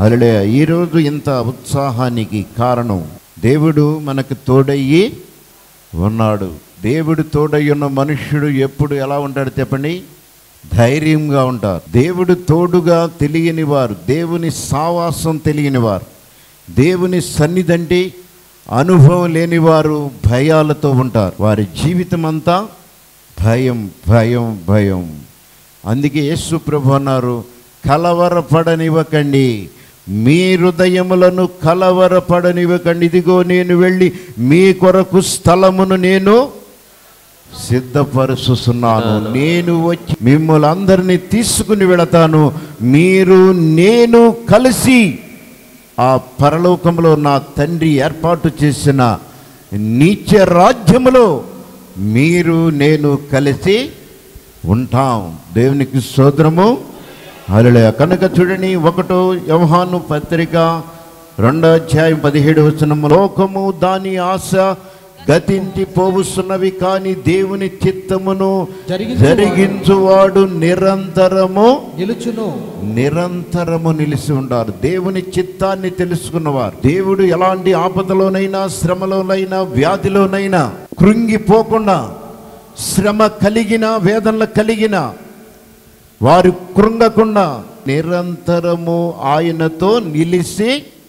అలడే ఈరోజు ఇంత ఉత్సాహానికి కారణం దేవుడు మనకు తోడయ్యి ఉన్నాడు దేవుడు తోడయ్యి ఉన్న మనుష్యుడు ఎప్పుడు ఎలా ఉంటాడు చెప్పండి ధైర్యంగా ఉంటారు దేవుడు తోడుగా తెలియని వారు దేవుని సావాసం తెలియని వారు దేవుని సన్నిధంటే అనుభవం లేని వారు భయాలతో ఉంటారు వారి జీవితం అంతా భయం భయం భయం అందుకే యేసు ప్రభు అన్నారు కలవరపడనివ్వకండి మీ హృదయములను కలవరపడనివ్వకండి ఇదిగో నేను వెళ్ళి మీ కొరకు స్థలమును నేను సిద్ధపరుస్తున్నాను నేను వచ్చి మిమ్మల్ని అందరినీ తీసుకుని వెళతాను మీరు నేను కలిసి ఆ పరలోకంలో నా తండ్రి ఏర్పాటు చేసిన నీచ రాజ్యములో మీరు నేను కలిసి ఉంటాం దేవునికి సోదరము హల్లెలూయా కనుక చూడండి ఒకటో వ్యవహాను పత్రిక రెండో అధ్యాయం పదిహేడు వచనము లోకము దాని ఆశ గతించి పోవుస్తున్నవి కానీ దేవుని చిత్తమును జరిగించువాడు- జరిగించువాడు నిరంతరము నిలుచును నిరంతరము నిలిచి ఉంటారు దేవుని చిత్తాన్ని తెలుసుకున్నవారు దేవుడు ఎలాంటి ఆపదలోనైనా శ్రమలోనైనా వ్యాధిలోనైనా కృంగిపోకుండా శ్రమ కలిగిన వేదనలు కలిగిన వారు కృంగకుండా నిరంతరము ఆయనతో నిలిచి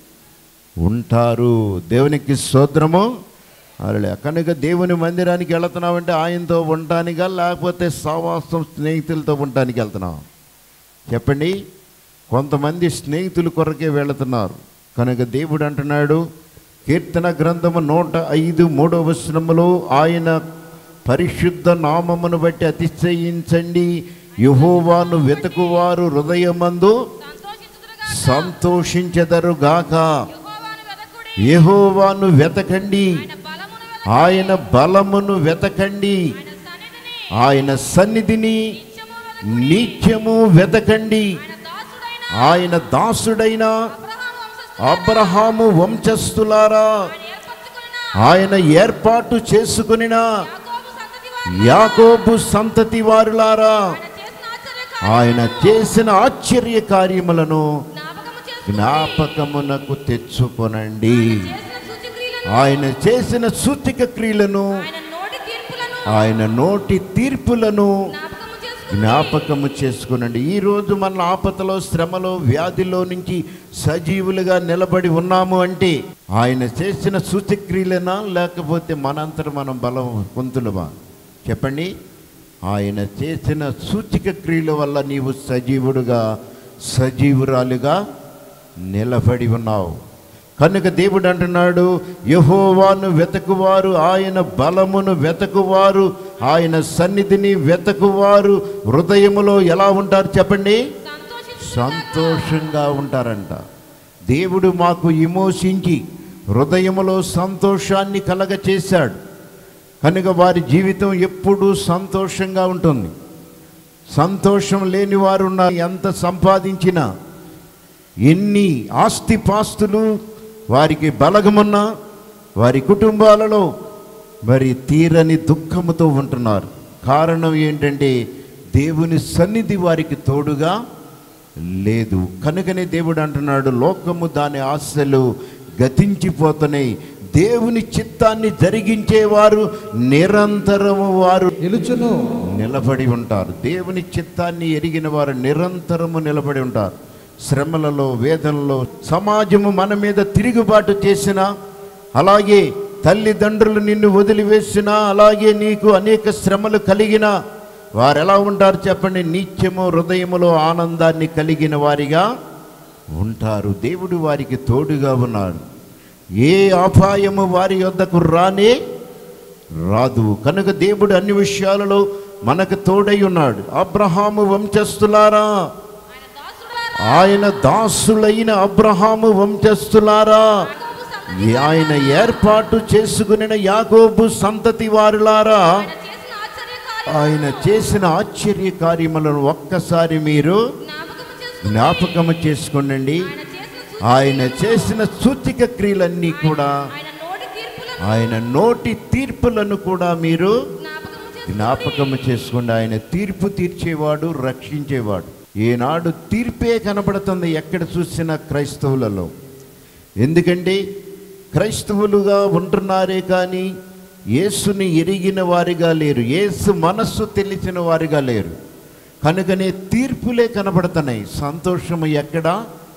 ఉంటారు దేవునికి స్తోత్రము అలా కనుక దేవుని మందిరానికి వెళుతున్నామంటే ఆయనతో ఉండటానికా లేకపోతే సావాసం స్నేహితులతో ఉండటానికి వెళ్తున్నాం చెప్పండి కొంతమంది స్నేహితుల కొరకే వెళుతున్నారు కనుక దేవుడు అంటున్నాడు కీర్తన గ్రంథము నూట ఐదు మూడవ వచనములో ఆయన పరిశుద్ధ నామమును బట్టి అతిశయించండి యహోవాను వెతుకువారు హృదయమందు సంతోషించుదురుగాక. సంతోషించెదరుగాక యెహోవాను వెదకుడి. యహోవాను వెతకండి ఆయన బలమును ఆయన బలమును వెదకుడి. వెతకండి ఆయన ఆయన సన్నిధిని సన్నిధిని నిత్యము వెదకుడి. నిత్యము వెతకండి ఆయన దాసుడైన ఆయన దాసుడైన అబ్రహాము వంశస్థుడు. అబ్రహాము వంశస్థులారా ఆయన ఆయన ఏర్పరచుకొనిన ఏర్పాటు చేసుకునిన యాకోబు సంతతి వారు యాకోబు సంతతి వారులారా ఆయన చేసిన ఆయన చేసిన ఆశ్చర్య కార్యములను ఆశ్చర్య కార్యములను జ్ఞాపకము చేసుకుని జ్ఞాపకమునకు తెచ్చుకొనండి చేసిన సూచక్రియలను ఆయన చేసిన సూతిక క్రియలను ఆయన నోటి తీర్పులను ఆయన నోటి తీర్పులను జ్ఞాపకము చేసుకుని జ్ఞాపకము చేసుకునండి ఈరోజు మన ఆపదలో శ్రమలో వ్యాధిలో నుంచి సజీవులుగా నిలబడి ఉన్నాము అంటే ఆయన చేసిన సూచక్రియలనా లేకపోతే మనంతట మనం బలం పొంతులమా చెప్పండి ఆయన చేసిన సూచిక క్రియల వల్ల నీవు సజీవుడుగా సజీవురాలుగా నిలబడి ఉన్నావు కనుక దేవుడు అంటున్నాడు యహోవాను వెతకువారు ఆయన బలమును వెతకువారు ఆయన సన్నిధిని వెతకువారు హృదయములో ఎలా ఉంటారు చెప్పండి సంతోషించు సంతోషంగా ఉంటారంట దేవుడు మాకు విమోచించి హృదయములో సంతోషాన్ని కలగ చేశాడు కనుక వారి జీవితం ఎప్పుడూ సంతోషంగా ఉంటుంది సంతోషం లేని వారు ఉన్నారు ఎంత సంపాదించినా ఎన్ని ఆస్తిపాస్తులు వారికి బలగమున్నా వారి కుటుంబాలలో మరి తీరని దుఃఖముతో ఉంటున్నారు కారణం ఏంటంటే దేవుని సన్నిధి వారికి తోడుగా లేదు కనుకనే దేవుడు అంటున్నాడు లోకము దాని ఆశలు గతించిపోతున్నాయి దేవుని చిత్తాన్ని జరిగించేవారు నిరంతరము వారు నిలుచును నిలబడి ఉంటారు దేవుని చిత్తాన్ని ఎరిగిన వారు నిరంతరము నిలబడి ఉంటారు శ్రమలలో వేదనలో సమాజము మన మీద తిరుగుబాటు చేసిన అలాగే తల్లిదండ్రులు నిన్ను వదిలివేసిన అలాగే నీకు అనేక శ్రమలు కలిగిన వారు ఎలా ఉంటారు చెప్పండి నిత్యము హృదయములో ఆనందాన్ని కలిగిన వారిగా ఉంటారు దేవుడు వారికి తోడుగా ఉన్నాడు ఏ అపాయము వారి యొద్దకు రానే రాదు కనుక దేవుడు అన్ని విషయాలలో మనకు తోడై ఉన్నాడు అబ్రహాము వంశస్థులారా ఆయన దాసులారా ఆయన దాసులైన అబ్రహాము వంశస్థులారా యాకోబు సంతతి ఆయన ఏర్పాటు చేసుకుని యాకోబు సంతతి వారులారా ఆయన చేసిన ఆశ్చర్య కార్యములను ఆయన చేసిన ఆశ్చర్య కార్యములను ఒక్కసారి మీరు జ్ఞాపకము చేసుకుని జ్ఞాపకము చేసుకోండి ఆయన చేసిన ఆయన చేసిన సూచిక క్రియలన్నీ కూడా ఆయన నోటి తీర్పులను ఆయన నోటి తీర్పులను కూడా మీరు జ్ఞాపకము చేసుకుని జ్ఞాపకము చేసుకోండి ఆయన తీర్పు తీర్చేవాడు రక్షించేవాడు ఈనాడు తీర్పే కనబడుతుంది ఎక్కడ చూసినా క్రైస్తవులలో ఎందుకంటే క్రైస్తవులుగా ఉంటున్నారే కానీ యేసుని ఎరిగిన వారిగా లేరు యేసు మనస్సు తెలిసిన వారిగా లేరు కనుకనే తీర్పులే కనబడుతున్నాయి సంతోషము ఎక్కడా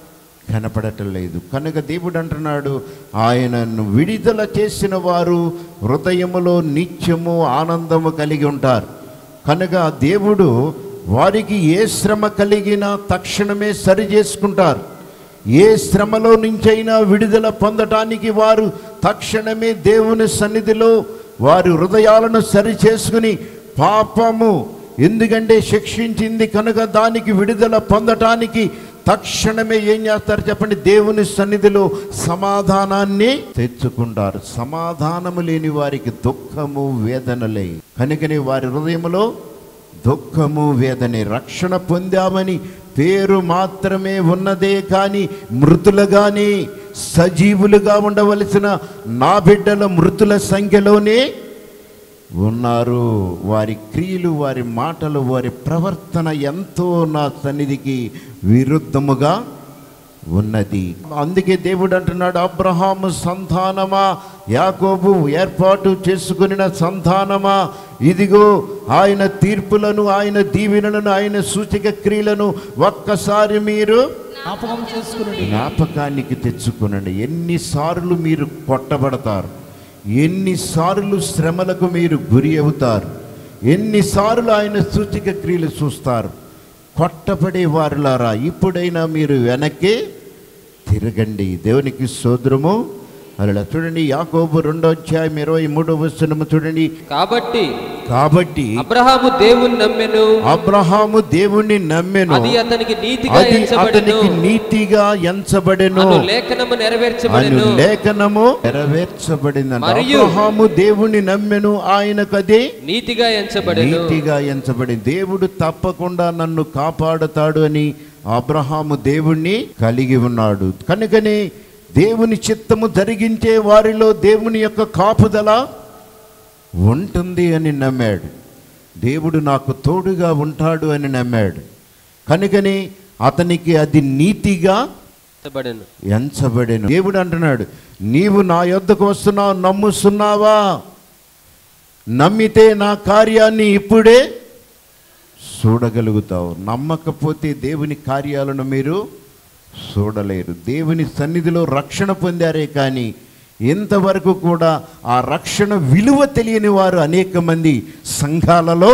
కనపడటం లేదు కనుక దేవుడు అంటున్నాడు ఆయనను విడుదల చేసిన వారు హృదయములో నిత్యము ఆనందము కలిగి ఉంటారు కనుక దేవుడు వారికి ఏ శ్రమ కలిగినా తక్షణమే సరి చేసుకుంటారు ఏ శ్రమలో నుంచైనా విడుదల పొందటానికి వారు తక్షణమే దేవుని సన్నిధిలో వారి హృదయాలను సరి చేసుకుని పాపము ఎందుకంటే శిక్షించింది కనుక దానికి విడుదల పొందటానికి తక్షణమే ఏం చేస్తారు చెప్పండి దేవుని సన్నిధిలో సమాధానాన్ని తెచ్చుకుంటారు సమాధానము లేని వారికి దుఃఖము వేదనలే కనుకనే వారి హృదయములో దుఃఖము వేదనే రక్షణ పొందామని పేరు మాత్రమే ఉన్నదే కానీ మృతులుగానే సజీవులుగా ఉండవలసిన నా బిడ్డల మృతుల సంఖ్యలోనే ఉన్నారు వారి క్రియలు వారి మాటలు వారి ప్రవర్తన ఎంతో నా సన్నిధికి విరుద్ధముగా ఉన్నది అందుకే దేవుడు అంటున్నాడు అబ్రహాము సంతానమా యాకోబు ఏర్పాటు చేసుకునిన సంతానమా ఇదిగో ఆయన తీర్పులను ఆయన దీవెనలను ఆయన సూచక క్రియలను ఒక్కసారి మీరు జ్ఞాపకం చేసుకునండి జ్ఞాపకానికి తెచ్చుకునండి ఎన్నిసార్లు మీరు కొట్టబడతారు ఎన్నిసార్లు శ్రమలకు మీరు గురి అవుతారు ఎన్నిసార్లు ఆయన సూచిక క్రియలు చూస్తారు కొట్టబడే వారులారా ఇప్పుడైనా మీరు వెనక్కి తిరగండి దేవునికి సోదరము అలా చూడండి యాకోబు రెండో అధ్యాయం ఇరవై మూడో వచనము చూడండి కాబట్టి కాబట్టి అబ్రహాము దేవుని నమ్మెను అబ్రహాము దేవుణ్ణి నమ్మెను అది అతనికి నీతిగా అది ఎంచబడెను అతనికి నీతిగా ఎంచబడెను అను లేఖనము అను నెరవేర్చబడెను లేఖనము నెరవేర్చబడిందంట మరియు అబ్రహాము దేవుని నమ్మెను ఆయనకదే నీతిగా ఎంచబడెను నీతిగా ఎంచబడింది దేవుడు తప్పకుండా నన్ను కాపాడుతాడు అని అబ్రహాము దేవుణ్ణి కలిగి ఉన్నాడు కనుకనే దేవుని చిత్తము జరిగించే వారిలో దేవుని యొక్క కాపుదల ఉంటుంది అని నమ్మాడు దేవుడు నాకు తోడుగా ఉంటాడు అని నమ్మాడు కనుకని అతనికి అది నీతిగా ఎంచబడెను ఎంచబడెను దేవుడు అంటున్నాడు నీవు నా యొద్దకు వస్తున్నావు నమ్ముస్తున్నావా నమ్మితే నా కార్యాన్ని ఇప్పుడే చూడగలుగుతావు నమ్మకపోతే దేవుని కార్యాలను మీరు చూడలేరు దేవుని సన్నిధిలో రక్షణ పొందారే కానీ ఇంతవరకు కూడా ఆ రక్షణ విలువ తెలియని వారు అనేక మంది సంఘాలలో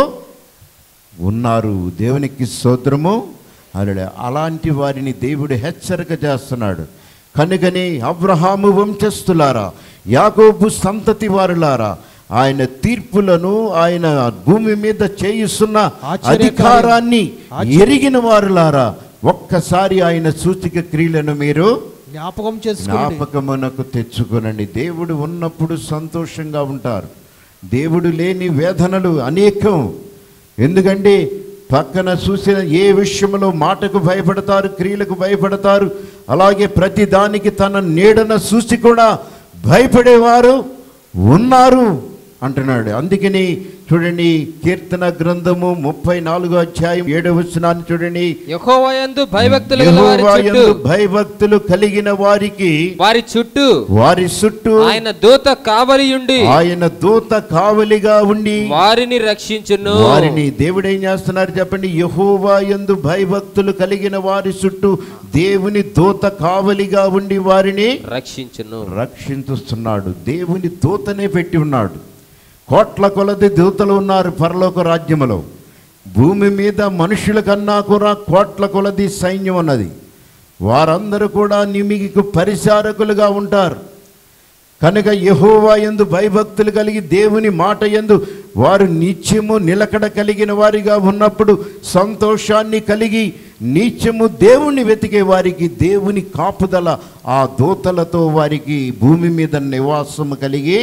ఉన్నారు దేవునికి స్తోత్రము అలా అలాంటి వారిని దేవుడు హెచ్చరిక చేస్తున్నాడు కనుకనే అబ్రహాము వంశస్థులారా యాకోబు సంతతి వారులారా ఆయన తీర్పులను ఆయన భూమి మీద చేయిస్తున్న ఆశ్చర్యకార్యం. అధికారాన్ని ఆశ్చర్య- ఎరిగిన వారులారా ఒక్కసారి ఆయన సూచిక క్రియలను మీరు జ్ఞాపకం చేసుకోండి జ్ఞాపకమునకు తెచ్చుకొనండి దేవుడు ఉన్నప్పుడు సంతోషంగా ఉంటారు దేవుడు లేని వేదనలు అనేకం ఎందుకంటే పక్కన చూసిన ఏ విషయంలో మాటకు భయపడతారు క్రియలకు భయపడతారు అలాగే ప్రతి దానికి తన నీడన చూసి కూడా భయపడేవారు ఉన్నారు అంటున్నాడు అందుకని చూడండి కీర్తన గ్రంథము ముప్పై నాలుగో అధ్యాయం ఏడవ వచనాన్ని చూడండి యెహోవాయందు భయభక్తులు గల వారి యెహోవా చుట్టూ యందు భయభక్తులు కలిగిన వారికి వారి చుట్టూ వారి చుట్టూ ఆయన దూత కావలియుండి ఆయన దూత కావలిగా ఉండి వారిని రక్షించును వారిని దేవుడు ఏం చేస్తున్నారు చెప్పండి యహోవా యందు భయభక్తులు కలిగిన వారి చుట్టూ దేవుని దూత కావలిగా ఉండి వారిని రక్షించును రక్షించుస్తున్నాడు దేవుని దూతనే పెట్టి ఉన్నాడు కోట్ల కొలది దూతలు ఉన్నారు పరలోక రాజ్యములో భూమి మీద మనుషుల కన్నా కూడా కోట్ల కొలది సైన్యం ఉన్నది వారందరూ కూడా నిమికి పరిచారకులుగా ఉంటారు కనుక యెహోవా యందు భయభక్తులు కలిగి దేవుని మాట యందు వారు నిత్యము నిలకడ కలిగిన వారిగా ఉన్నప్పుడు సంతోషాన్ని కలిగి నిత్యము దేవుణ్ణి వెతికే వారికి దేవుని కాపుదల ఆ దూతలతో వారికి భూమి మీద నివాసము కలిగి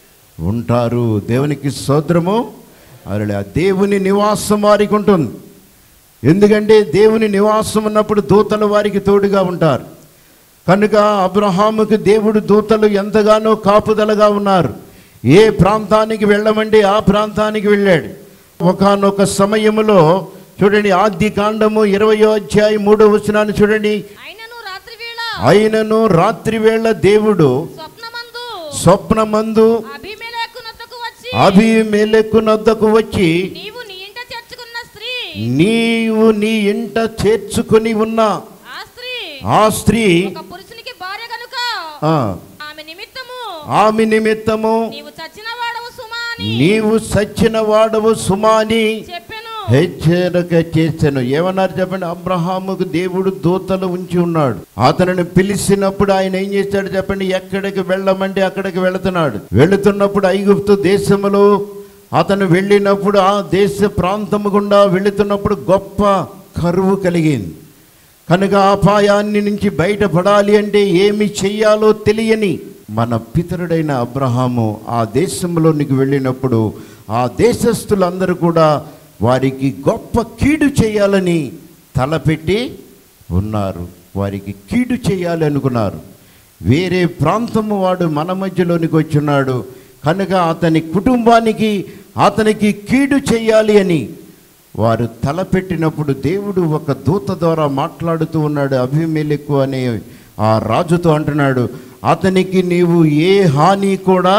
ఉంటారు దేవునికి సోదరము అలా దేవుని నివాసం వారికి ఉంటుంది ఎందుకంటే దేవుని నివాసం ఉన్నప్పుడు దూతలు వారికి తోడుగా ఉంటారు కనుక అబ్రహాముకు దేవుడు దూతలు ఎంతగానో కాపుదలగా ఉన్నారు ఏ ప్రాంతానికి వెళ్ళమంటే ఆ ప్రాంతానికి వెళ్ళాడు ఒకానొక సమయములో చూడండి ఆది కాండము ఇరవయో అధ్యాయం మూడో వచనాన్ని చూడండి అయినను రాత్రి వేళ అయినను రాత్రి వేళ దేవుడు స్వప్నమందు స్వప్నమందు అభిమేలకునొద్దకు వచ్చి అభిమేలెకు నద్దకు వచ్చి నీవు నీ ఇంట చేర్చుకున్న స్త్రీ నీవు నీ ఇంట చేర్చుకొని ఉన్న ఆ స్త్రీ ఆ స్త్రీ ఒక పురుషునికి భార్య గనుక ఆ, ఆమె నిమిత్తము ఆమె నిమిత్తము నీవు చచ్చిన వాడవు సుమా అని నీవు సచ్చిన వాడవు సుమాని చెప్పెను హెచ్చరిక చేశాను ఏమన్నారు చెప్పండి అబ్రహాముకు దేవుడు దూతలు ఉంచి ఉన్నాడు అతనిని పిలిచినప్పుడు ఆయన ఏం చేశాడు చెప్పండి ఎక్కడికి వెళ్ళమంటే అక్కడికి వెళుతున్నాడు వెళుతున్నప్పుడు ఐగుప్తు దేశములో అతను వెళ్ళినప్పుడు ఆ దేశ ప్రాంతము గుండా వెళుతున్నప్పుడు గొప్ప కరువు కలిగింది కనుక ఆ అపాయాన్ని నుంచి బయటపడాలి అంటే ఏమి చెయ్యాలో తెలియని మన పితరుడైన అబ్రహాము ఆ దేశంలోనికి వెళ్ళినప్పుడు ఆ దేశస్థులందరూ కూడా వారికి గొప్ప కీడు చేయాలని తలపెట్టి ఉన్నారు వారికి కీడు చేయాలి అనుకున్నారు వేరే ప్రాంతము వాడు మన మధ్యలోనికి వచ్చున్నాడు కనుక అతని కుటుంబానికి అతనికి కీడు చేయాలి అని వారు తలపెట్టినప్పుడు దేవుడు ఒక దూత ద్వారా మాట్లాడుతూ ఉన్నాడు అభిమేలెకు అనే ఆ రాజుతో అంటున్నాడు అతనికి నీవు ఏ హాని కూడా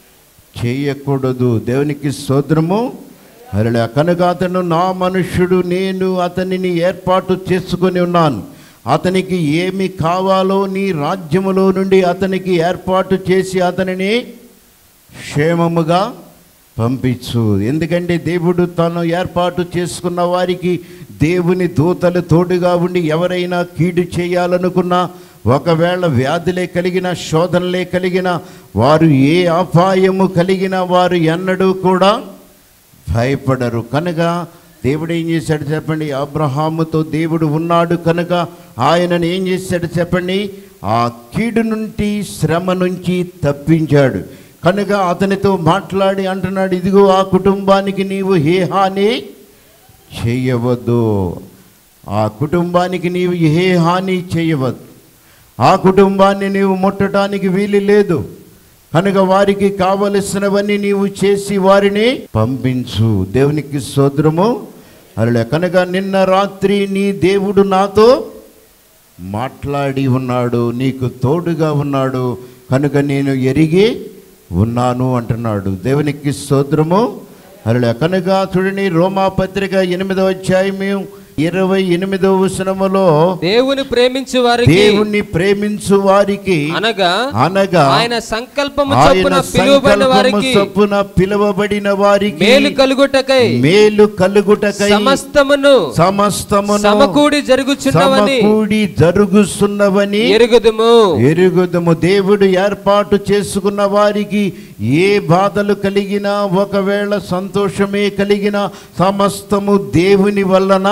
చేయకూడదు దేవునికి సోదరము అలా కనుక అతను నా మనుష్యుడు నేను అతనిని ఏర్పాటు చేసుకొని ఉన్నాను అతనికి ఏమి కావాలో నీ రాజ్యములో నుండి అతనికి ఏర్పాటు చేసి అతనిని క్షేమముగా పంపించు ఎందుకంటే దేవుడు తను ఏర్పాటు చేసుకున్న వారికి దేవుని దూతలు తోడుగా ఉండి ఎవరైనా కీడు చేయాలనుకున్నా ఒకవేళ వ్యాధులే కలిగిన శోధనలే కలిగిన వారు ఏ అపాయము కలిగిన వారు ఎన్నడూ కూడా భయపడరు కనుక దేవుడు ఏం చేశాడు చెప్పండి అబ్రహాముతో దేవుడు ఉన్నాడు కనుక ఆయనను ఏం చేశాడు చెప్పండి ఆ కీడు నుండి శ్రమ నుంచి తప్పించాడు కనుక అతనితో మాట్లాడి అంటున్నాడు ఇదిగో ఆ కుటుంబానికి నీవు ఏ హాని చేయవద్దు ఆ కుటుంబానికి నీవు ఏ హాని చేయవద్దు ఆ కుటుంబాన్ని నీవు ముట్టడానికి వీలు లేదు కనుక వారికి కావలసినవన్నీ నీవు చేసి వారిని పంపించు దేవునికి సోదరము అలా కనుక నిన్న రాత్రి నీ దేవుడు నాతో మాట్లాడి ఉన్నాడు నీకు తోడుగా ఉన్నాడు కనుక నేను ఎరిగి ఉన్నాను అంటున్నాడు దేవునికి స్తోత్రము అలా కనుక చూడండి రోమా పత్రిక ఎనిమిదవ అధ్యాయము ఇరవై ఎనిమిదవ వచనములో దేవుని ప్రేమించు వారికి దేవుణ్ణి ప్రేమించు వారికి అనగా అనగా ఆయన సంకల్పము ఆయన చొప్పున పిలువబడిన సంకల్పము వారికి చొప్పున పిలువబడిన వారికి మేలు కలుగుటకై మేలు కలుగుటకై సమస్తమును సమస్తమును సమకూడి జరుగుచున్నవని సమకూడి జరుగుతున్నవని ఎరుగుదుము ఎరుగుదము దేవుడు ఏర్పాటు చేసుకున్న వారికి ఏ బాధలు కలిగినా ఒకవేళ సంతోషమే కలిగినా సమస్తము దేవుని వలన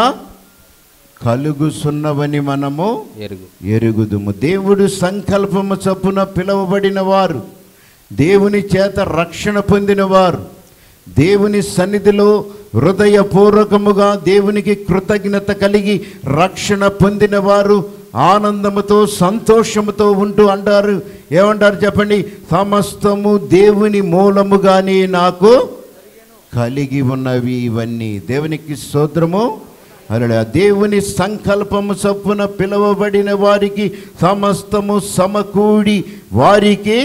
కలుగుతున్నవని మనము ఎరుగు ఎరుగుదుము దేవుడు సంకల్పము చొప్పున పిలువబడిన వారు దేవుని చేత రక్షణ పొందినవారు దేవుని సన్నిధిలో హృదయపూర్వకముగా దేవునికి కృతజ్ఞత కలిగి రక్షణ పొందినవారు ఆనందముతో సంతోషముతో ఉంటూ అంటారు ఏమంటారు చెప్పండి సమస్తము దేవుని మూలముగానే నాకు కలిగి ఉన్నవి ఇవన్నీ దేవునికి స్తోత్రము అలా దేవుని సంకల్పము చొప్పున పిలువబడిన వారికి సమస్తము సమకూడి వారికి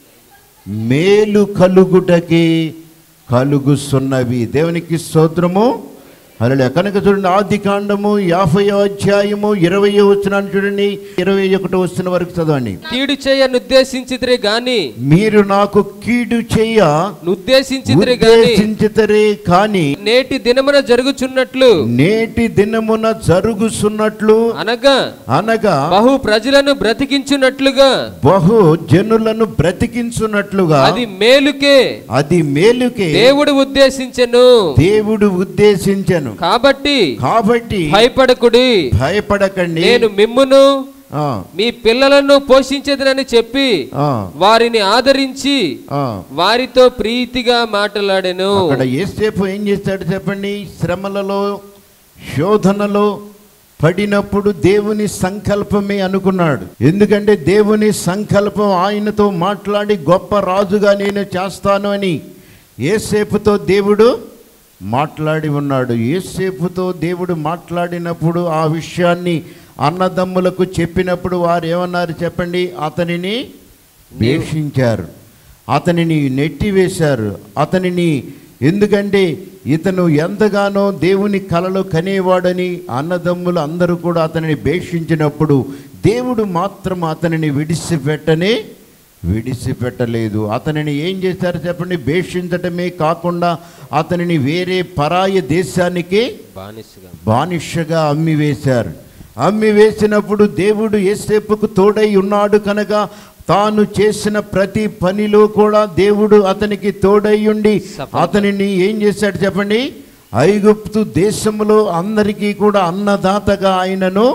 మేలు కలుగుటకి కలుగుతున్నవి దేవునికి స్తోత్రము అలా కనుక చూడండి ఆది కాండము యాభై అధ్యాయము ఇరవై వచ్చినాన్ని చూడండి ఇరవై ఒకటి వస్తున్న వరకు చదవండి కీడు చేయ నుద్దేశించితిరి గాని మీరు నాకు కీడు చెయ్య నుద్దేశించితిరి గాని ఉద్దేశించితరే కానీ నేటి దినమున జరుగుచున్నట్లు నేటి దినమున జరుగుతున్నట్లు అనగా అనగా బహు ప్రజలను బ్రతికించున్నట్లుగా బహు జనులను బ్రతికించున్నట్లుగా అది మేలుకే అది మేలుకే దేవుడు ఉద్దేశించెను దేవుడు ఉద్దేశించను కాబట్టి కాబట్టి భయపడకుడి భయపడకండి నేను మిమ్మును ఆ, మీ పిల్లలను పోషించేదనని చెప్పి ఆ, వారిని ఆదరించి ఆ. వారితో ప్రీతిగా మాట్లాడెను అక్కడ ఏసేపు ఏం చేస్తాడు చెప్పండి శ్రమలలో శోధనలో పడినప్పుడు దేవుని సంకల్పమే అనుకున్నాడు ఎందుకంటే దేవుని సంకల్పం ఆయనతో మాట్లాడి గొప్ప రాజుగా నేను చేస్తాను అని ఏసేపుతో దేవుడు మాట్లాడి ఉన్నాడు ఏసేపుతో దేవుడు మాట్లాడినప్పుడు ఆ విషయాన్ని అన్నదమ్ములకు చెప్పినప్పుడు వారు ఏమన్నారు చెప్పండి అతనిని వేషించారు అతనిని నెట్టివేశారు అతనిని ఎందుకంటే ఇతను ఎంతగానో దేవుని కలలు కనేవాడని అన్నదమ్ములు అందరూ కూడా అతనిని భేషించినప్పుడు దేవుడు మాత్రం అతనిని విడిచిపెట్టనే విడిచిపెట్టలేదు అతనిని ఏం చేశారు చెప్పండి భేషించటమే కాకుండా అతనిని వేరే పరాయ దేశానికి బానిసగా బానిషగా అమ్మివేశారు అమ్మివేసినప్పుడు దేవుడు ఏసేపుకు తోడై ఉన్నాడు కనుక తాను చేసిన ప్రతి పనిలో కూడా దేవుడు అతనికి తోడై ఉండి సఫలత. అతనిని ఏం చేశాడు చెప్పండి ఐగుప్తు దేశంలో అందరికీ కూడా అన్నదాతగా ఆయనను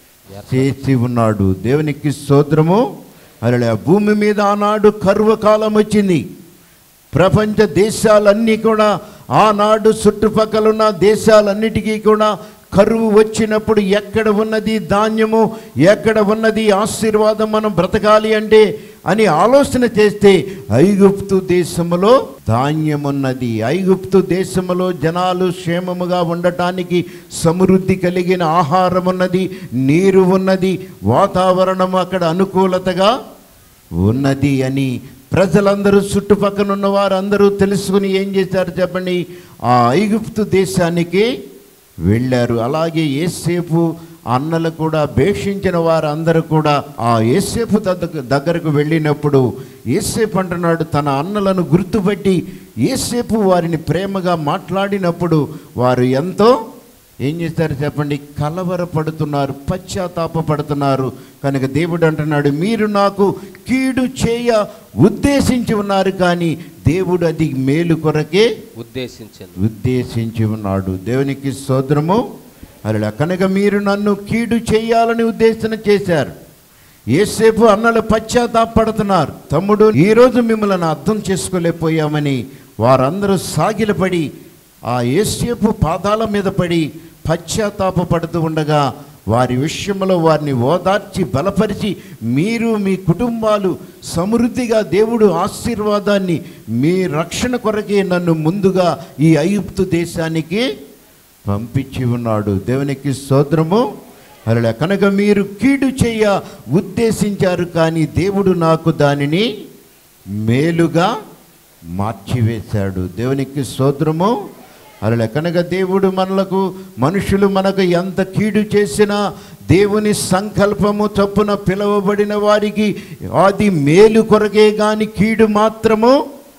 చేసి ఉన్నాడు దేవునికి స్తోత్రము అలా భూమి మీద ఆనాడు కరువ కాలం వచ్చింది ప్రపంచ దేశాలన్నీ కూడా ఆనాడు చుట్టుపక్కలున్న దేశాలన్నిటికీ కూడా కరువు వచ్చినప్పుడు ఎక్కడ ఉన్నది ధాన్యము ఎక్కడ ఉన్నది ఆశీర్వాదం మనం బ్రతకాలి అంటే అని ఆలోచన చేస్తే ఐగుప్తు దేశములో ధాన్యం ఉన్నది ఐగుప్తు దేశములో జనాలు క్షేమముగా ఉండటానికి సమృద్ధి కలిగిన ఆహారం ఉన్నది నీరు ఉన్నది వాతావరణం అక్కడ అనుకూలతగా ఉన్నది అని ప్రజలందరూ చుట్టుపక్కల ఉన్న వారందరూ తెలుసుకుని ఏం చేశారు చెప్పండి ఆ ఐగుప్తు దేశానికి వెళ్ళారు అలాగే ఏసేపు అన్నలు కూడా భేషించిన వారందరూ కూడా ఆ ఏసేపు దగ్గ- దగ్గరకు వెళ్ళినప్పుడు ఏసేపు అంటున్నాడు తన అన్నలను గుర్తుపట్టి ఏసేపు వారిని ప్రేమగా మాట్లాడినప్పుడు వారు ఎంతో ఏం చేస్తారు చెప్పండి కలవరపడుతున్నారు పశ్చాత్తాపపడుతున్నారు కనుక దేవుడు అంటున్నాడు మీరు నాకు కీడు చేయ ఉద్దేశించి ఉన్నారు కానీ దేవుడు అది మేలు కొరకే ఉద్దేశించను ఉద్దేశించి ఉన్నాడు దేవునికి స్తోత్రము అలా కనుక మీరు నన్ను కీడు చేయాలని ఉద్దేశన చేశారు ఏసేపు అన్నలు పశ్చాత్తాపడుతున్నారు తమ్ముడు ఈరోజు మిమ్మల్ని అర్థం చేసుకోలేకపోయామని వారందరూ సాగిలపడి ఆ ఏసేపు పాదాల మీద పడి పశ్చాత్తాపడుతూ ఉండగా వారి విషయంలో వారిని ఓదార్చి బలపరిచి మీరు మీ కుటుంబాలు సమృద్ధిగా దేవుడు ఆశీర్వాదాన్ని మీ రక్షణ కొరకే నన్ను ముందుగా ఈ ఐగుప్తు దేశానికి పంపించి ఉన్నాడు దేవునికి స్తోత్రము అలా కనుక మీరు కీడు చేయ ఉద్దేశించారు కానీ దేవుడు నాకు దానిని మేలుగా మార్చివేశాడు దేవునికి స్తోత్రము అలా కనుక దేవుడు మనలకు మనుషులు మనకు ఎంత కీడు చేసినా దేవుని సంకల్పము చొప్పున పిలువబడిన వారికి అది మేలు కొరకే కానీ కీడు మాత్రము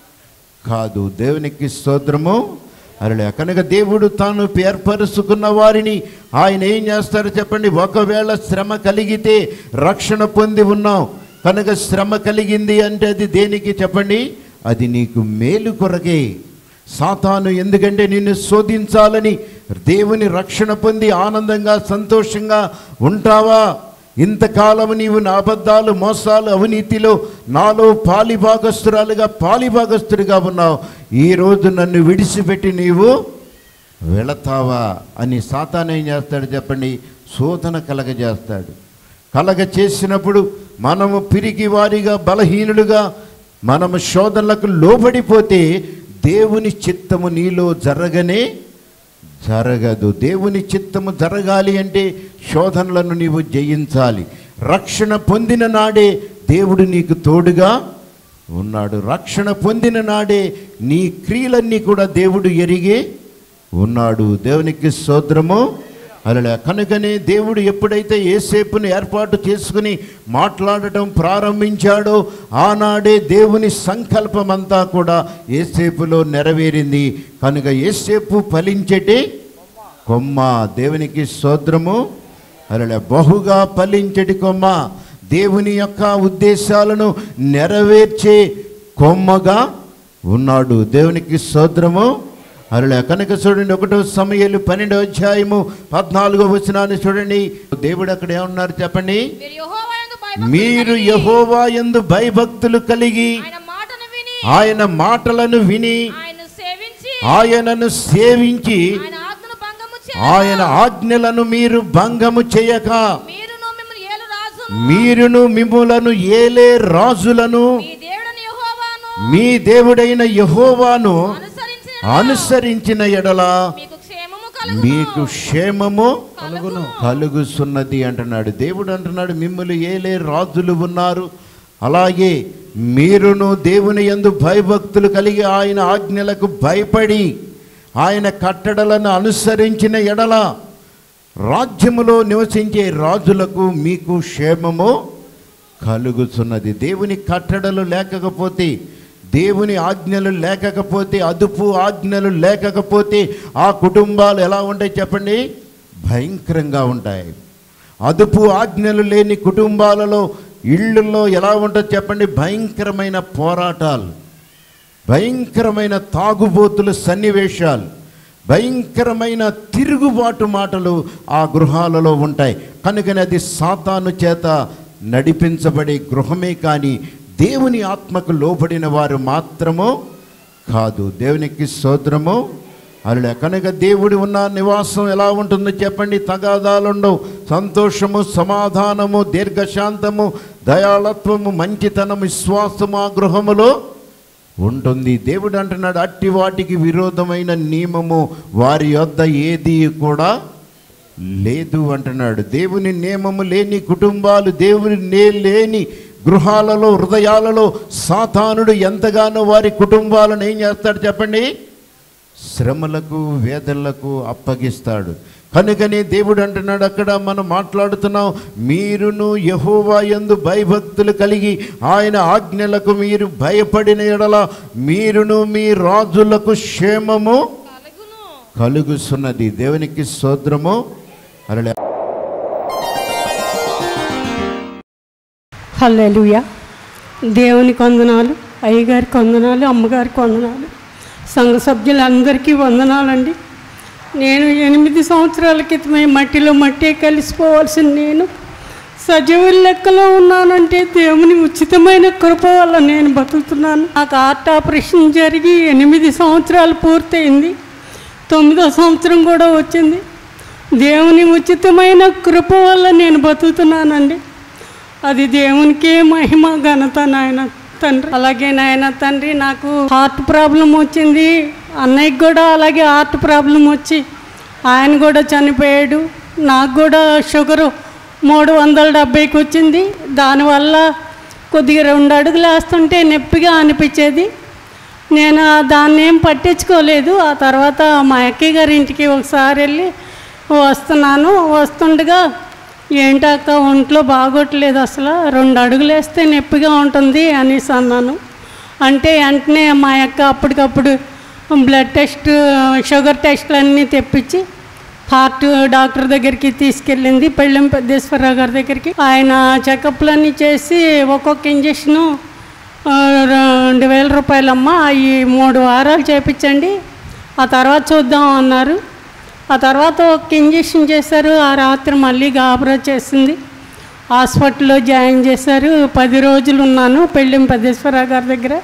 కాదు దేవునికి స్తోత్రము అరలే కనుక దేవుడు తాను ఏర్పరుచుకున్న వారిని ఆయన ఏం చేస్తారో చెప్పండి ఒకవేళ శ్రమ కలిగితే రక్షణ పొంది ఉన్నాం కనుక శ్రమ కలిగింది అంటే అది దేనికి చెప్పండి అది నీకు మేలు కొరకే సాతాను ఎందుకంటే నిన్ను శోధించాలని దేవుని రక్షణ పొంది ఆనందంగా సంతోషంగా ఉంటావా ఇంతకాలం నీవు నా అబద్ధాలు మోసాలు అవినీతిలో నాలో పాలిభాగస్తురాలుగా పాలిభాగస్తుడిగా ఉన్నావు ఈరోజు నన్ను విడిచిపెట్టి నీవు వెళతావా అని సాతాను ఏం చేస్తాడు చెప్పండి శోధన కలగజేస్తాడు కలగ చేసినప్పుడు మనము పిరికి వారిగా బలహీనులుగా మనము శోధనలకు లోబడిపోతే దేవుని చిత్తము నీలో జరగనే జరగదు దేవుని చిత్తము జరగాలి అంటే శోధనలను నీవు జయించాలి రక్షణ పొందిన నాడే దేవుడు నీకు తోడుగా ఉన్నాడు రక్షణ పొందిన నాడే నీ క్రియలన్నీ కూడా దేవుడు ఎరిగి ఉన్నాడు దేవునికి స్తోత్రము అలా కనుకనే దేవుడు ఎప్పుడైతే ఏసేపును ఏర్పాటు చేసుకుని మాట్లాడటం ప్రారంభించాడో ఆనాడే దేవుని సంకల్పం అంతా కూడా ఏసేపులో నెరవేరింది కనుక ఏసేపు ఫలించటే కొమ్మ దేవునికి స్తోత్రము అలా బహుగా ఫలించటి కొమ్మ దేవుని యొక్క ఉద్దేశాలను నెరవేర్చే కొమ్మగా ఉన్నాడు దేవునికి స్తోత్రము అలా కనుక చూడండి ఒకటో సమయాలు పన్నెండో అధ్యాయము పద్నాలుగో వచనాన్ని చూడండి దేవుడు అక్కడ ఏమన్నారు చెప్పండి మీరు యెహోవాయందు భయభక్తులు మీరు కలిగి, యహోవా యందు భయభక్తులు కలిగి ఆయన మాటను విని ఆయన మాటలను విని ఆయన సేవించి ఆయనను సేవించి ఆయన ఆజ్ఞను భంగము చే ఆయన ఆజ్ఞలను మీరు భంగము చేయక మీరును మిమ్మల్ని ఏలు రాజును మీరును మిమ్ములను ఏలే రాజులను మీ దేవుడని యెహోవాను మీ దేవుడైన యహోవాను అనుసరించిన అనుసరించిన ఎడల మీకు క్షేమము కలుగును మీకు క్షేమము కలుగును కలుగుతున్నది అంటున్నాడు దేవుడు అంటున్నాడు మిమ్మల్ని ఏలే రాజులు ఉన్నారు అలాగే మీరును దేవుని యందు భయభక్తులు కలిగి ఆయన ఆజ్ఞలకు భయపడి ఆయన కట్టడలను అనుసరించిన ఎడల రాజ్యములో నివసించే రాజులకు మీకు క్షేమము కలుగుతున్నది దేవుని కట్టడలు లేకపోతే దేవుని ఆజ్ఞలు లేకపోతే అదుపు ఆజ్ఞలు లేకపోతే ఆ కుటుంబాలు ఎలా ఉంటాయి చెప్పండి భయంకరంగా ఉంటాయి అదుపు ఆజ్ఞలు లేని కుటుంబాలలో ఇళ్ళల్లో ఎలా ఉంటుంది చెప్పండి భయంకరమైన పోరాటాలు భయంకరమైన తాగుబోతుల సన్నివేశాలు భయంకరమైన తిరుగుబాటు మాటలు ఆ గృహాలలో ఉంటాయి కనుకనే అది సాతాను చేత నడిపించబడే గృహమే కానీ దేవుని ఆత్మకు లోబడిన వారు మాత్రము కాదు దేవునికి స్తోత్రము అలా కనుక దేవుడు ఉన్న నివాసం ఎలా ఉంటుందో చెప్పండి తగాదాలుండవు సంతోషము సమాధానము దీర్ఘశాంతము దయాళత్వము మంచితనం విశ్వాసము ఆ గృహములో ఉంటుంది దేవుడు అంటున్నాడు అట్టి వాటికి విరోధమైన నియమము వారి యొద్ద ఏది కూడా లేదు అంటున్నాడు దేవుని నియమము లేని కుటుంబాలు దేవుని నే లేని గృహాలలో హృదయాలలో సాతానుడు ఎంతగానో వారి కుటుంబాలను ఏం చేస్తాడు చెప్పండి శ్రమలకు వేదనలకు అప్పగిస్తాడు కనుకనే దేవుడు అంటున్నాడు అక్కడ మనం మాట్లాడుతున్నాం మీరును యహోవా యందు భయభక్తులు కలిగి ఆయన ఆజ్ఞలకు మీరు భయపడిన ఎడల మీరును మీ రాజులకు క్షేమము కలుగును కలుగుతున్నది దేవునికి సోద్రము అలా హల్లెలూయా దేవునికి వందనాలు అయ్యగారికి వందనాలు అమ్మగారికి వందనాలు సంఘ సభ్యులందరికీ వందనాలండి నేను ఎనిమిది సంవత్సరాల క్రితమే మట్టిలో మట్టే కలిసిపోవాల్సిన నేను సజీవుల లెక్కలో ఉన్నానంటే దేవుని ఉచితమైన కృప వల్ల నేను బతుకుతున్నాను నాకు హార్ట్ ఆపరేషన్ జరిగి ఎనిమిది సంవత్సరాలు పూర్తయింది తొమ్మిదో సంవత్సరం కూడా వచ్చింది దేవుని ఉచితమైన కృప వల్ల నేను బతుకుతున్నానండి అది దేవునికే మహిమ ఘనత నాయన తండ్రి అలాగే నాయన తండ్రి నాకు హార్ట్ ప్రాబ్లం వచ్చింది అన్నయ్యకి కూడా అలాగే హార్ట్ ప్రాబ్లం వచ్చి ఆయన కూడా చనిపోయాడు నాకు కూడా షుగరు మూడు వందల డెబ్బైకి వచ్చింది దానివల్ల కొద్దిగా రెండు అడుగులు వేస్తుంటే నొప్పిగా అనిపించేది నేను ఆ దాన్ని ఏం పట్టించుకోలేదు ఆ తర్వాత మా అక్కయ్య గారి ఇంటికి ఒకసారి వెళ్ళి వస్తున్నాను వస్తుండగా ఏంటక్క ఒంట్లో బాగోట్లేదు అసలు రెండు అడుగులు వేస్తే నొప్పిగా ఉంటుంది అనేసి అన్నాను అంటే వెంటనే మా అక్క అప్పటికప్పుడు బ్లడ్ టెస్ట్ షుగర్ టెస్ట్లు అన్నీ తెప్పించి హార్ట్ డాక్టర్ దగ్గరికి తీసుకెళ్ళింది పెళ్ళం పెద్దేశ్వరరావు గారి దగ్గరికి ఆయన చెకప్లన్నీ చేసి ఒక్కొక్క ఇంజక్షను ఆ, రెండు వేల రూపాయలమ్మ ఈ మూడు వారాలు చేపించండి ఆ తర్వాత చూద్దాం అన్నారు ఆ తర్వాత ఒక ఇంజక్షన్ చేశారు ఆ రాత్రి మళ్ళీ గాబరా చేసింది హాస్పిటల్లో జాయిన్ చేశారు పది రోజులు ఉన్నాను పెళ్ళిం పెద్దేశ్వరరావు గారి దగ్గర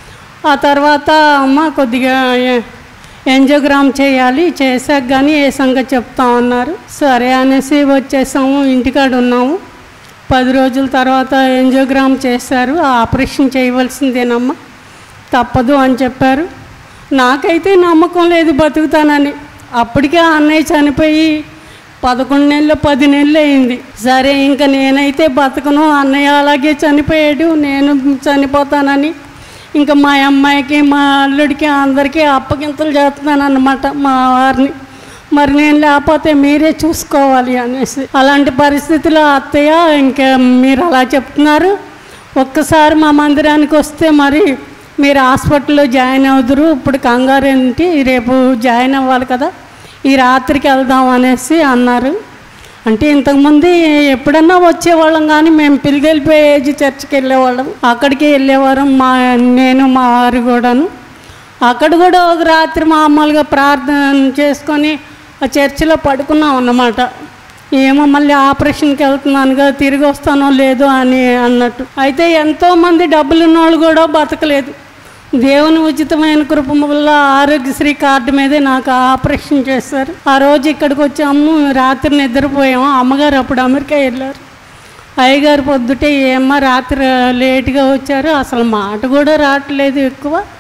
ఆ తర్వాత అమ్మ కొద్దిగా ఏ- ఎంజోగ్రామ్ చేయాలి చేశాక కానీ ఏ సంగతి చెప్తాం అన్నారు సరే అనేసి వచ్చేసాము ఇంటికాడ ఉన్నాము పది రోజుల తర్వాత ఎంజోగ్రామ్ చేశారు ఆ ఆపరేషన్ చేయవలసిందేనమ్మా తప్పదు అని చెప్పారు నాకైతే నమ్మకం లేదు బతుకుతానని అప్పటికే ఆ అన్నయ్య చనిపోయి పదకొండు నెలలు పది నెలలు అయింది సరే ఇంకా నేనైతే బతకను అన్నయ్య అలాగే చనిపోయాడు నేను చనిపోతానని ఇంకా మా అమ్మాయికి మా అల్లుడికి అందరికీ అప్పగింతలు చేస్తున్నాను అన్నమాట మా వారిని మరి నేను లేకపోతే మీరే చూసుకోవాలి అనేసి అలాంటి పరిస్థితిలో అత్తయ్య ఇంకా మీరు అలా చెప్తున్నారు ఒక్కసారి మా మందిరానికి వస్తే మరి మీరు హాస్పిటల్లో జాయిన్ అవుదురు ఇప్పుడు కంగారు ఏంటి రేపు జాయిన్ అవ్వాలి కదా ఈ రాత్రికి వెళ్దాం అనేసి అన్నారు అంటే ఇంతకుముందు ఎప్పుడన్నా వచ్చేవాళ్ళం కానీ మేము పిలిగెళ్ళిపోయే ఏజ్ చర్చికి వెళ్ళేవాళ్ళం అక్కడికి వెళ్ళేవారం మా నేను మా వారు కూడాను అక్కడ కూడా ఒక రాత్రి మామూలుగా ప్రార్థన చేసుకొని ఆ చర్చిలో పడుకున్నాం అన్నమాట ఏమో మళ్ళీ ఆపరేషన్కి వెళ్తున్నానుగా తిరిగి వస్తానో లేదో అని అన్నట్టు అయితే ఎంతోమంది డబ్బులు ఉన్నోళ్ళు కూడా బతకలేదు దేవుని ఉచితమైన కృప వల్ల ఆరోగ్యశ్రీ కార్డు మీదే నాకు ఆపరేషన్ చేశారు ఆ రోజు ఇక్కడికి వచ్చాము రాత్రి నిద్రపోయాము అమ్మగారు అప్పుడు అమెరికా వెళ్ళారు అయ్యగారు పొద్దుటే ఏమ్మా రాత్రి లేట్గా వచ్చారు అసలు మాట కూడా రావట్లేదు ఎక్కువ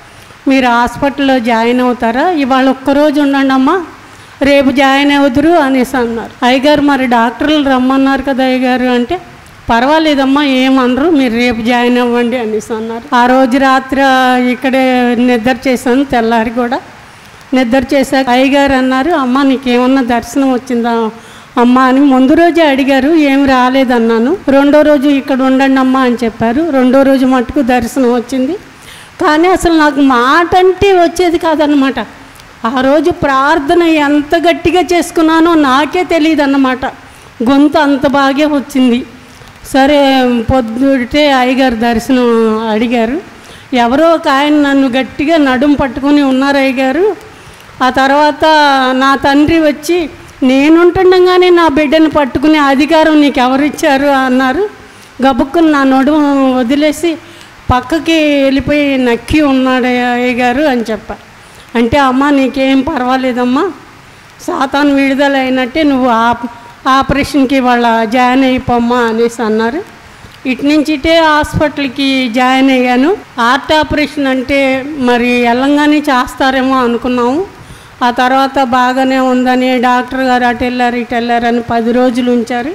మీరు హాస్పిటల్లో జాయిన్ అవుతారా ఇవాళ ఒక్కరోజు ఉండండి అమ్మా రేపు జాయిన్ అవుదురు అనేసి అన్నారు అయ్యగారు మరి డాక్టర్లు రమ్మన్నారు కదా అయ్యగారు అంటే పర్వాలేదమ్మా ఏమనరు మీరు రేపు జాయిన్ అవ్వండి అనేసి అన్నారు ఆ రోజు రాత్రి ఇక్కడే నిద్ర చేశాను తెల్లారి కూడా నిద్ర చేశాక అయ్యగారు అన్నారు అమ్మ నీకేమన్నా దర్శనం వచ్చిందా అమ్మ అని ముందు రోజే అడిగారు ఏం రాలేదన్నాను రెండో రోజు ఇక్కడ ఉండండి అమ్మా అని చెప్పారు రెండో రోజు మటుకు దర్శనం వచ్చింది కానీ అసలు నాకు మాట అంటే వచ్చేది కాదనమాట ఆ రోజు ప్రార్థన ఎంత గట్టిగా చేసుకున్నానో నాకే తెలియదు అన్నమాట గొంతు అంత బాగా వచ్చింది సరే పొద్దుటే అయ్యగారు దర్శనం అడిగారు ఎవరో ఒక ఆయన నన్ను గట్టిగా నడుం పట్టుకొని ఉన్నారు అయ్యగారు ఆ తర్వాత నా తండ్రి వచ్చి నేనుంటుండగానే నా బిడ్డను పట్టుకునే అధికారం నీకు ఎవరిచ్చారు అన్నారు గబుక్కుని నా నడుము వదిలేసి పక్కకి వెళ్ళిపోయి నక్కి ఉన్నాడు అయ్య గారు అని చెప్పా అంటే అమ్మ నీకేం పర్వాలేదమ్మా సాతాను విడుదల అయినట్టే నువ్వు ఆప్ ఆపరేషన్కి వాళ్ళ జాయిన్ అయిపోమ్మా అనేసి అన్నారు ఇటు నుంచి ఇటే హాస్పిటల్కి జాయిన్ అయ్యాను హార్ట్ ఆపరేషన్ అంటే మరి వెళ్ళంగానే చేస్తారేమో అనుకున్నాము ఆ తర్వాత బాగానే ఉందని డాక్టర్ గారు అటు వెళ్ళారు ఇటు వెళ్ళారు అని పది రోజులు ఉంచారు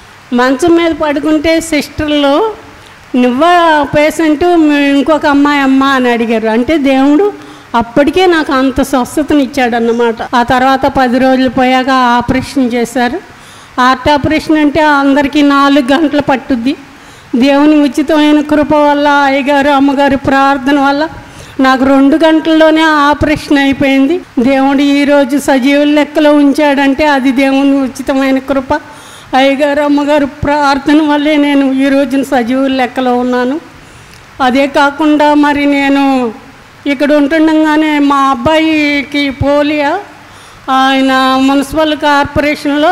మంచం మీద పడుకుంటే సిస్టర్లు నువ్వా పేషెంట్ ఇంకొక అమ్మాయి అమ్మ అని అడిగారు అంటే దేవుడు అప్పటికే నాకు అంత స్వస్థతని ఇచ్చాడన్నమాట ఆ తర్వాత పది రోజులు పోయాక ఆపరేషన్ చేశారు హార్ట్ ఆపరేషన్ అంటే అందరికీ నాలుగు గంటలు పట్టుద్ది దేవుని ఉచితమైన కృప వల్ల అయ్యగారు అమ్మగారు ప్రార్థన వల్ల నాకు రెండు గంటల్లోనే ఆపరేషన్ అయిపోయింది దేవుడు ఈరోజు సజీవుల లెక్కలో ఉంచాడంటే అది దేవుని ఉచితమైన కృప అయ్యగారు అమ్మగారు ప్రార్థన వల్లే నేను ఈ రోజున సజీవుల లెక్కలో ఉన్నాను అదే కాకుండా మరి నేను ఇక్కడ ఉంటుండగానే మా అబ్బాయికి పోలియో ఆయన మున్సిపల్ కార్పొరేషన్లో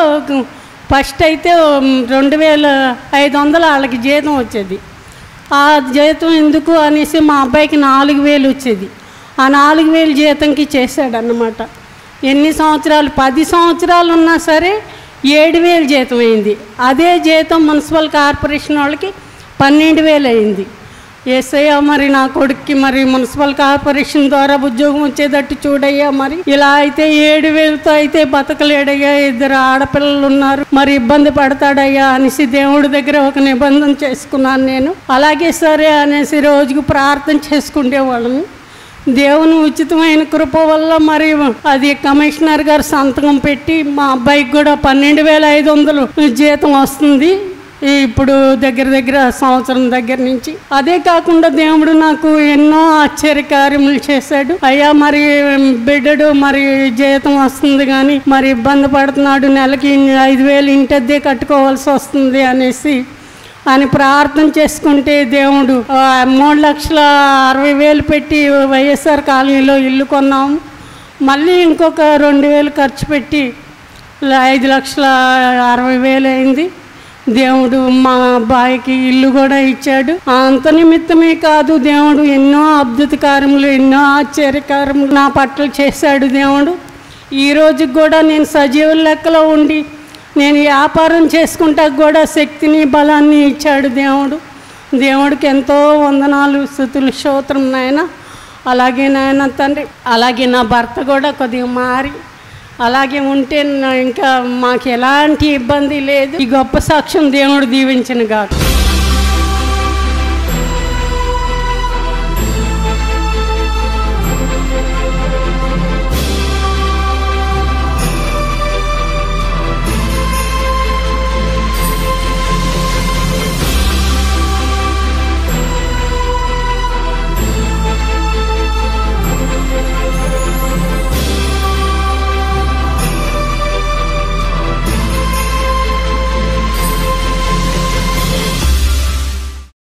ఫస్ట్ అయితే రెండు వేల ఐదు వందలు వాళ్ళకి జీతం వచ్చేది ఆ జీతం ఎందుకు అనేసి మా అబ్బాయికి నాలుగు వేలు వచ్చేది ఆ నాలుగు వేలు జీతంకి చేశాడన్నమాట ఎన్ని సంవత్సరాలు పది సంవత్సరాలు ఉన్నా సరే ఏడు వేలు జీతం అయింది అదే జీతం మున్సిపల్ కార్పొరేషన్ వాళ్ళకి పన్నెండు వేలు అయింది ఏసయ్యా మరి నా కొడుక్కి మరి మున్సిపల్ కార్పొరేషన్ ద్వారా ఉద్యోగం వచ్చేటట్టు చూడయ్యా మరి ఇలా అయితే ఏడు వేలతో అయితే బతకలేడయ్యా ఇద్దరు ఆడపిల్లలు ఉన్నారు మరి ఇబ్బంది పడతాడయ్యా అనేసి దేవుడి దగ్గర ఒక నిబంధన చేసుకున్నాను నేను అలాగే సరే అనేసి రోజుకు ప్రార్థన చేసుకునేవాళ్ళని దేవుని ఉచితమైన కృప వల్ల మరి అది కమిషనర్ గారు సంతకం పెట్టి మా అబ్బాయికి కూడా పన్నెండు వేల ఐదు వందలు జీతం వస్తుంది ఇప్పుడు దగ్గర దగ్గర సంవత్సరం దగ్గర నుంచి అదే కాకుండా దేవుడు నాకు ఎన్నో ఆశ్చర్య కార్యములు చేశాడు అయ్యా మరి బిడ్డడు మరి జీతం వస్తుంది కానీ మరి ఇబ్బంది పడుతున్నాడు నెలకి ఐదు వేలు ఇంటద్దే కట్టుకోవాల్సి వస్తుంది అనేసి అని ప్రార్థన చేసుకుంటే దేవుడు ఆ, మూడు లక్షల అరవై వేలు పెట్టి వైఎస్ఆర్ కాలనీలో ఇల్లు కొన్నాము మళ్ళీ ఇంకొక రెండు వేలు ఖర్చు పెట్టి ల- ఐదు లక్షల అరవై వేలు అయింది దేవుడు మా అబ్బాయికి ఇల్లు కూడా ఇచ్చాడు అంత నిమిత్తమే కాదు దేవుడు ఎన్నో అద్భుత కార్యములు ఎన్నో ఆశ్చర్యకారములు నా పట్ల చేశాడు దేవుడు ఈ రోజుకి కూడా నేను సజీవుల లెక్కలో ఉండి నేను వ్యాపారం చేసుకుంటా కూడా శక్తిని బలాన్ని ఇచ్చాడు దేవుడు దేవుడికి ఎంతో వందనాలు స్థుతులు స్తోత్రం నాయన అలాగే నాయన తండ్రి అలాగే నా భర్త కూడా కొద్దిగా మారి అలాగే ఉంటే నా ఇంకా మాకు ఎలాంటి ఇబ్బంది లేదు ఈ గొప్ప సాక్ష్యం దేవుడు దీవించిన కాదు